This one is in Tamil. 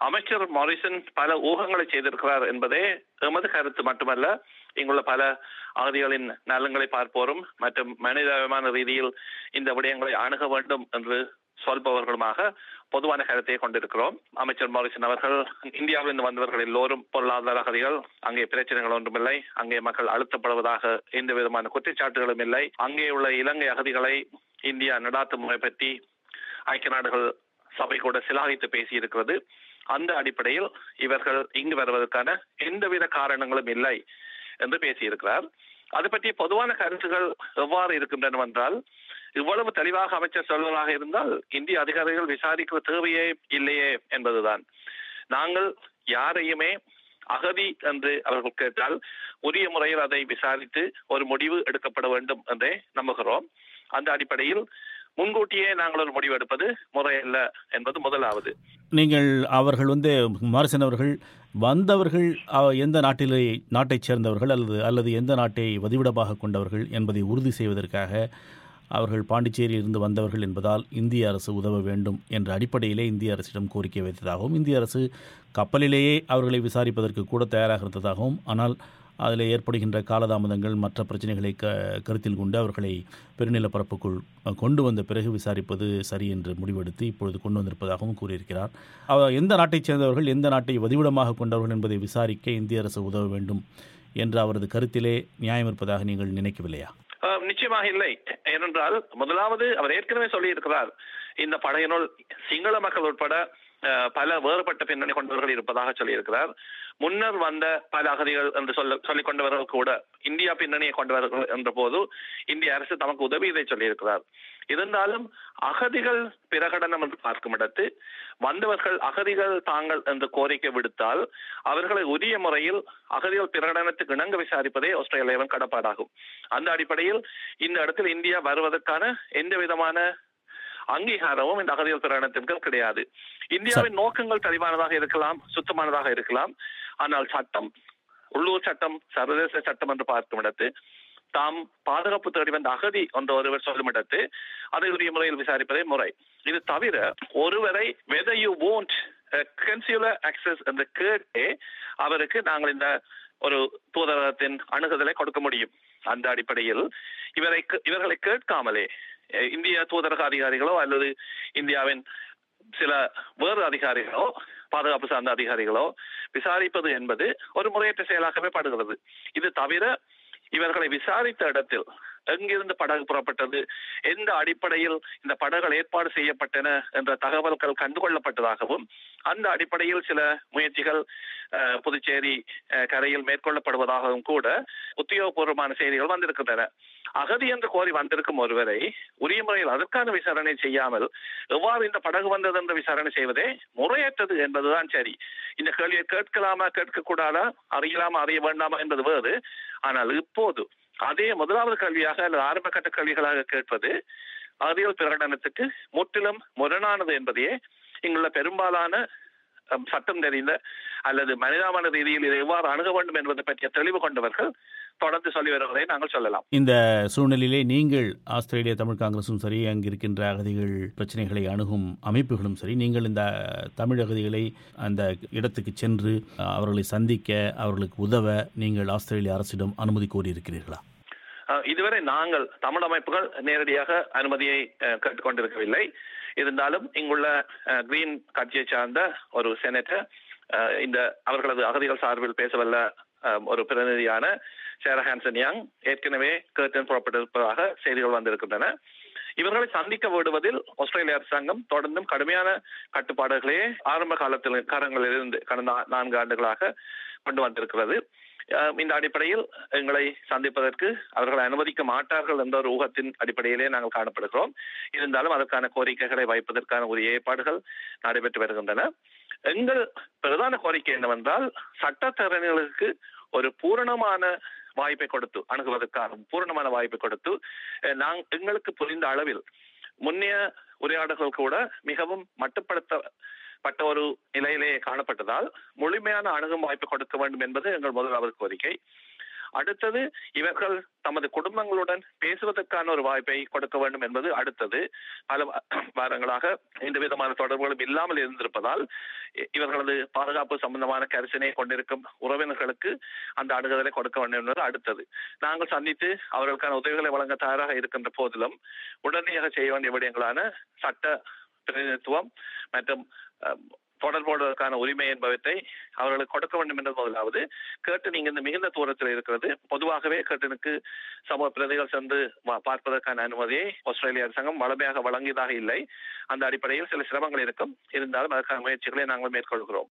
அமைச்சர் மாரிசன் பல ஊகங்களை செய்திருக்கிறார் என்பதே எமது கருத்து மட்டுமல்ல இங்குள்ள பல அகதிகளின் நலன்களை பார்ப்போரும் மற்றும் மனிதாபிமான ரீதியில் இந்த விடயங்களை அணுக வேண்டும் என்று சொல்பவர்களுமாக பொதுவான கருத்தை கொண்டிருக்கிறோம் அமைச்சர் மாரிசன் அவர்கள் இந்தியாவிலிருந்து வந்தவர்கள் எல்லோரும் பொருளாதார அகதிகள் அங்கே பிரச்சனைகள் ஒன்றுமில்லை அங்கே மக்கள் அழுத்தப்படுவதாக எந்த விதமான குற்றச்சாட்டுகளும் இல்லை அங்கே உள்ள இலங்கை அகதிகளை இந்தியா நடாத்தும் முறை பற்றி ஐக்கிய நாடுகள் சபை கூட சிலாகித்து பேசியிருக்கிறது அந்த அடிப்படையில் இவர்கள் இங்கு வருவதற்கான எந்தவித காரணங்களும் இல்லை என்று பேசியிருக்கிறார் அது பற்றிய பொதுவான கருத்துகள் எவ்வாறு இருக்கின்றன என்றால் இவ்வளவு தெளிவாக அமைச்சர் சொல்வதாக இருந்தால் இந்திய அதிகாரிகள் விசாரிக்கிற தேவையே இல்லையே என்பதுதான் நாங்கள் யாரையுமே அகதி என்று அவர்கள் கேட்டால் உரிய முறையில் அதை விசாரித்து ஒரு முடிவு எடுக்கப்பட வேண்டும் என்றே நம்புகிறோம் அந்த அடிப்படையில் முன்கூட்டியே நாங்கள் ஒரு முடிவு எடுப்பது முறையல்ல என்பது முதலாவது நீங்கள் அவர்கள் வந்து மாரிசன் அவர்கள் வந்தவர்கள் அ, எந்த நாட்டிலே நாட்டைச் சேர்ந்தவர்கள் அல்லது அல்லது எந்த நாட்டை வதிவிடமாக கொண்டவர்கள் என்பதை உறுதி செய்வதற்காக அவர்கள் பாண்டிச்சேரியில் இருந்து வந்தவர்கள் என்பதால் இந்திய அரசு உதவ வேண்டும் என்ற அடிப்படையிலே இந்திய அரசிடம் கோரிக்கை வைத்ததாகவும் இந்திய அரசு கப்பலிலேயே அவர்களை விசாரிப்பதற்கு கூட தயாராக இருந்ததாகவும் ஆனால் அதில் ஏற்படுகின்ற காலதாமதங்கள் மற்ற பிரச்சனைகளை க கருத்தில் கொண்டு அவர்களை பெருநிலப்பரப்புக்குள் கொண்டு வந்த பிறகு விசாரிப்பது சரி என்று முடிவெடுத்து இப்பொழுது கொண்டு வந்திருப்பதாகவும் கூறியிருக்கிறார் அவ எந்த நாட்டைச் சேர்ந்தவர்கள் எந்த நாட்டை வதிவிடமாக கொண்டவர்கள் என்பதை விசாரிக்க இந்திய அரசு உதவ வேண்டும் என்ற அவரது கருத்திலே நியாயம் இருப்பதாக நீங்கள் நினைக்கவில்லையா அஹ், நிச்சயமாக இல்லை ஏனென்றால் முதலாவது அவர் ஏற்கனவே சொல்லியிருக்கிறார் இந்த படையினுள் சிங்கள மக்கள் உட்பட அஹ், பல வேறுபட்ட பின்னணி கொண்டவர்கள் இருப்பதாக சொல்லியிருக்கிறார் முன்னர் வந்த பல அகதிகள் என்று சொல்ல சொல்லிக் கொண்டவர்கள் கூட இந்தியா பின்னணியை கொண்டவர்கள் என்ற போது இந்திய அரசு தமக்கு உதவி இதை சொல்லியிருக்கிறார் இருந்தாலும் அகதிகள் பிரகடனம் என்று பார்க்கும் இடத்து வந்தவர்கள் அகதிகள் தாங்கள் என்று கோரிக்கை விடுத்தால் அவர்களை உரிய முறையில் அகதிகள் பிரகடனத்துக்கு இணங்க விசாரிப்பதே ஆஸ்திரேலியாவின் கடப்பாடாகும் அந்த அடிப்படையில் இந்த இடத்தில் இந்தியா வருவதற்கான எந்த விதமான அங்கீகாரமும் இந்த அகதிகள் பிரகடனத்திற்கு கிடையாது இந்தியாவின் நோக்கங்கள் தெளிவானதாக இருக்கலாம் சுத்தமானதாக இருக்கலாம் ஆனால் சட்டம் உள்ளூர் சட்டம் சர்வதேச சட்டம் என்று பார்க்கும் இடத்து தாம் பாதுகாப்பு தேடி வந்த அகதி என்ற ஒருவர் சொல்லும் இடத்து அதை உரிய முறையில் விசாரிப்பதே முறை இது தவிர ஒருவரை whether you won't consular access என்று கேட்டே அவருக்கு நாங்கள் இந்த ஒரு தூதரகத்தின் அணுகுதலை கொடுக்க முடியும் அந்த அடிப்படையில் இவரை கே- இவர்களை கேட்காமலே அஹ், இந்திய தூதரக அதிகாரிகளோ அல்லது இந்தியாவின் சில வேறு அதிகாரிகளோ பாதுகாப்பு சார்ந்த அதிகாரிகளோ விசாரிப்பது என்பது ஒரு முறையற்ற செயலாகவே படுகிறது இது தவிர இவர்களை விசாரித்த இடத்தில் எங்கிருந்து படகு புறப்பட்டது எந்த அடிப்படையில் இந்த படகுகள் ஏற்பாடு செய்யப்பட்டன என்ற தகவல்கள் கண்டுகொள்ளப்பட்டதாகவும் அந்த அடிப்படையில் சில முயற்சிகள் அஹ், புதுச்சேரி அஹ், கரையில் மேற்கொள்ளப்படுவதாகவும் கூட உத்தியோகபூர்வமான செய்திகள் வந்திருக்கின்றன அகதி என்று கோரி வந்திருக்கும் ஒருவரை உரிய முறையில் அதற்கான விசாரணை செய்யாமல் எவ்வாறு இந்த படகு வந்தது என்று விசாரணை செய்வதே முறையற்றது என்பதுதான் சரி இந்த கேள்வியை கேட்கலாமா கேட்கக்கூடாதா அறியலாமா அறிய வேண்டாமா என்பது வேறு ஆனால் இப்போது அதே முதலாவது கல்வியாக அல்லது ஆரம்ப கட்ட கல்விகளாக கேட்பது அறிவியல் பிரகடனத்துக்கு முற்றிலும் முரணானது என்பதையே இங்குள்ள பெரும்பாலான அம், சட்டம் தெரிந்த அல்லது மனிதாபன ரீதியில் இதை எவ்வாறு அணுக வேண்டும் என்பதை பற்றிய தெளிவு கொண்டவர்கள் தொடர்ந்து சொல்லி வருவதை நாங்கள் சொல்லலாம் இந்த சூழ்நிலையிலே நீங்கள் ஆஸ்திரேலிய தமிழ் காங்கிரஸும் சரி அங்கு இருக்கின்ற அகதிகள் பிரச்சனைகளை அணுகும் அமைப்புகளும் சரி நீங்கள் இந்த தமிழ் அகதிகளை அந்த இடத்துக்கு சென்று அஹ், அவர்களை சந்திக்க அவர்களுக்கு உதவ நீங்கள் ஆஸ்திரேலிய அரசிடம் அனுமதி கோரியிருக்கிறீர்களா அஹ், இதுவரை நாங்கள் தமிழ் அமைப்புகள் நேரடியாக அனுமதியை அஹ், கேட்டுக்கொண்டிருக்கவில்லை இருந்தாலும் இங்குள்ள அஹ், கிரீன் கட்சியை சார்ந்த ஒரு செனட்டர் அஹ், இந்த அவர்களது அகதிகள் சார்பில் பேசவல்ல அஹ், ஒரு பிரதிநிதியான சேரா ஹான்சன் யாங் ஏற்கனவே கேட்டன் புறப்பட்டிருப்பதாக செய்திகள் வந்திருக்கின்றன இவர்களை சந்திக்க விடுவதில் ஆஸ்திரேலிய அரசாங்கம் தொடர்ந்தும் கடுமையான கட்டுப்பாடுகளே ஆரம்ப காலத்தில் காலங்களில் இருந்து கடந்த நா- நான்கு ஆண்டுகளாக கொண்டு வந்திருக்கிறது அஹ் இந்த அடிப்படையில் எங்களை சந்திப்பதற்கு அவர்கள் அனுமதிக்க மாட்டார்கள் என்ற ஒரு ஊகத்தின் அடிப்படையிலே நாங்கள் காணப்படுகிறோம் இருந்தாலும் அதற்கான கோரிக்கைகளை வைப்பதற்கான உரிய ஏற்பாடுகள் நடைபெற்று வருகின்றன எங்கள் பிரதான கோரிக்கை என்னவென்றால் சட்டத்தரணிகளுக்கு ஒரு பூரணமான வாய்ப்பை கொடுத்து அணுகுவதற்கான பூரணமான வாய்ப்பை கொடுத்து அஹ் நாங் எங்களுக்கு புரிந்த அளவில் முன்னைய உரையாடல்கள் கூட மிகவும் மட்டுப்படுத்தப்பட்ட ஒரு நிலையிலே காணப்பட்டதால் முழுமையான அணுகும் வாய்ப்பு கொடுக்க வேண்டும் என்பது எங்கள் முதலாவது கோரிக்கை அடுத்தது இவர்கள் தமது குடும்பங்களுடன் பேசுவதற்கான ஒரு வாய்ப்பை கொடுக்க வேண்டும் என்பது அடுத்தது பல வா- வாரங்களாக எந்த விதமான தொடர்புகளும் இல்லாமல் இருந்திருப்பதால் இ- இவர்களது பாதுகாப்பு சம்பந்தமான கரிசனை கொண்டிருக்கும் உறவினர்களுக்கு அந்த அணுகுதலை கொடுக்க வேண்டும் என்பது அடுத்தது நாங்கள் சந்தித்து அவர்களுக்கான உதவிகளை வழங்க தயாராக இருக்கின்ற போதிலும் உடனடியாக செய்ய வேண்டிய விடயங்களான சட்ட பிரதிநிதித்துவம் மற்றும் அஹ், தொடர்புவதற்கான உரிமை என்பவற்றை அவர்களுக்கு கொடுக்க வேண்டும் என்பது முதலாவது கேட்டு நீங்க இந்த மிகுந்த தூரத்தில் இருக்கிறது பொதுவாகவே கேட்டனுக்கு சமூக பிரதிகள் சென்று வா- பார்ப்பதற்கான அனுமதியை ஆஸ்திரேலிய அரசாங்கம் வளமையாக வழங்கியதாக இல்லை அந்த அடிப்படையில் சில சிரமங்கள் இருக்கும் இருந்தாலும் அதற்கான முயற்சிகளை நாங்கள் மேற்கொள்கிறோம்